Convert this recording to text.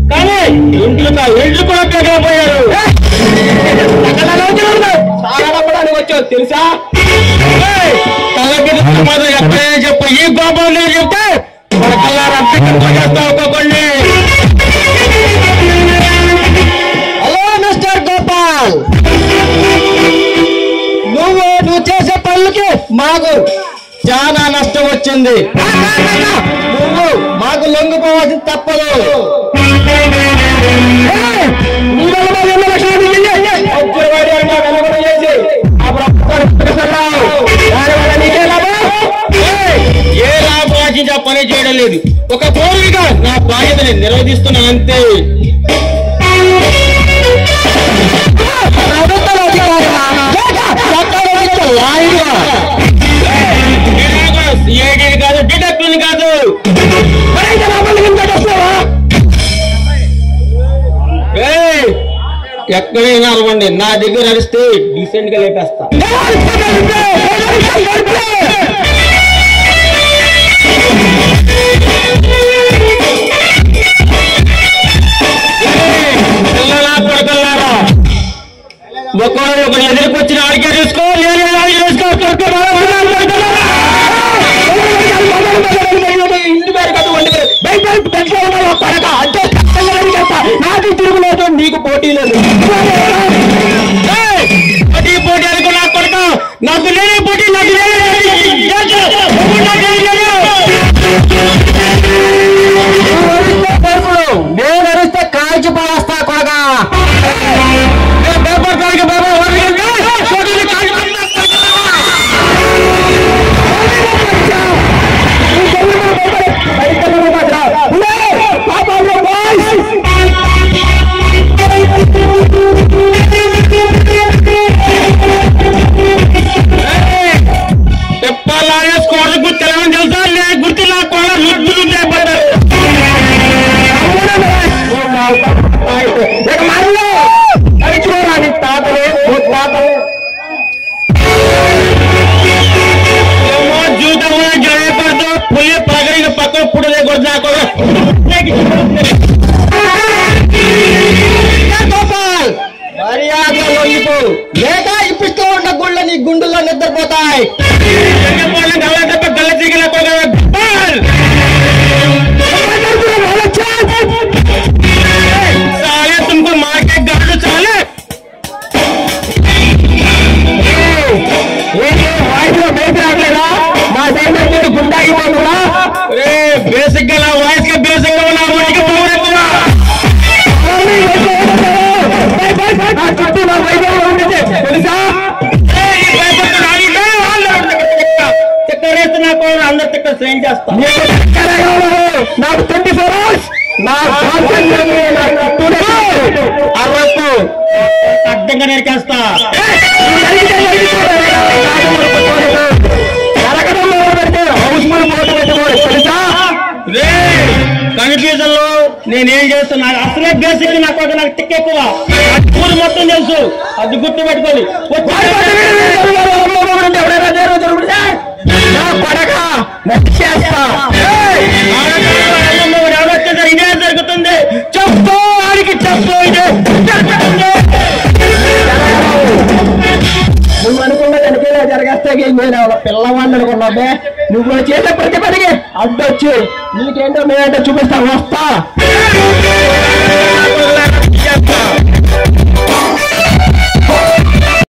కానీ ఇంట్లో ఇంట్లో కూడా పెరగకపోయారు సాగడపడానికి వచ్చావు తెలుసా ఏయ్, తలకి మాత్రం ఎక్కడైనా చెప్పు ఈ గోపాల్ నేను చెప్తే మన కల్లారా చేస్తావు ఒక్కొక్కడిని హలో మిస్టర్ గోపాల్ నువ్వు నువ్వు చేసే పనులకి మాకు చాలా నష్టం వచ్చింది నువ్వు మాకు లొంగిపోవాల్సి తప్పదు ఏయ్! నీ వల్ల మాకు ఎన్నో లక్షలు మిగిలింది. అచ్చువాడి వాడు మాకు అనుగుణం చేసి ఆ ప్రభుత్వానికి పిలుస్తున్నావు. దానివల్ల నీకే లాభం? ఏయ్, ఏ లాభం ఆశించి ఆ పని చేయడం లేదు ఒక పౌరుడిగా నా బాధ్యతని నిర్వహిస్తున్నాను అంతే ప్రభుత్వ అధికారులా? లేక చట్టాలు లాయరులా? సిఐడి కాదు డిటెక్టివ్ కాదు మరైతే నా పనులకి ఇంత వస్తావా? ఏయ్, ఎక్కడైనా అరవండి నా దగ్గర అరిస్తే డీసెంట్ గా లేపేస్తా పిల్లలా కొడుకులారా ఒక్కడు ఒకరు ఎదురుకొచ్చిన ఆడికే చూసుకో నేను ఆడికి చూసుకో కొడుకులారా, పిల్లలు కొడుకులారా. ఇంటి పేరు కాదు ఒంటి పేరు. బయట బయట పెంట్లో ఉన్నావు, ఆ పడక. అంతే చక్కగా చేస్తా. నాకు తిరుగులేదు నీకు పోటీ లేదు ఏయ్, పోటీ పోటీ అనుకో నా కొడుక నాకు లేని పోటీ నాకు లేని పోటీ. నాకు లేని లేదు. నేను అరిస్తే కాల్చి పారేస్తా కొడగా ఏ పేపర్ కాడికి బాబా వదిలేయండి. పోటీని కాదు. చెప్పాలనే స్కోర్ గుర్తులేమని తెలుసా లే గుర్తు లేకుండా రుద్దు రుద్దు అయిపోతారు ఏమో జీవితంలో జరగకూడదు పులి పగడికి పక్కన పుడలే కొడుతున్నా కూడా గోపాల్ మర్యాదగా లొంగిపో లేక ఇప్పిస్తూ ఉన్న గుళ్ళ నీ గుండులో నిద్రపోతాయి साले तुमको मार के गाड़ साले అరే బేసిక్ గా నా వాయిస్ కి బేసిక్ గా నా వాయిస్ కి పవర్ ఎక్కువ తెలుసా ఏయ్, ఈ భయపడ్డ రాగితే వాళ్ళు చక్కెర వేస్తే నాకు అందరు చక్కెర స్ట్రెయిన్ చేస్తా నాకు ట్వంటీ ఫోర్ అవర్స్ నా అరవకు అడ్డంగా నేర్చేస్తా రే కన్ఫ్యూజన్ లో నేనేం చేస్తున్నా నాకు అసలే బేసిక్ నాకు ఒక నాకు టిక్ ఎక్కువ నాకు ఊరు మొత్తం తెలుసు అది గుర్తు పెట్టుకోండి ఇదే జరుగుతుంది చెప్పు వాడికి చెప్పు ఇదే జరుగుతుంది నువ్వు అనుకున్న దానికేలా జరగస్తే నేను పిల్లవాడిని అనుకున్నావే నువ్వు చేసే ప్రతి పనికి అడ్డొచ్చి నీకేంటో మేమేంటో చూపిస్తా వస్తా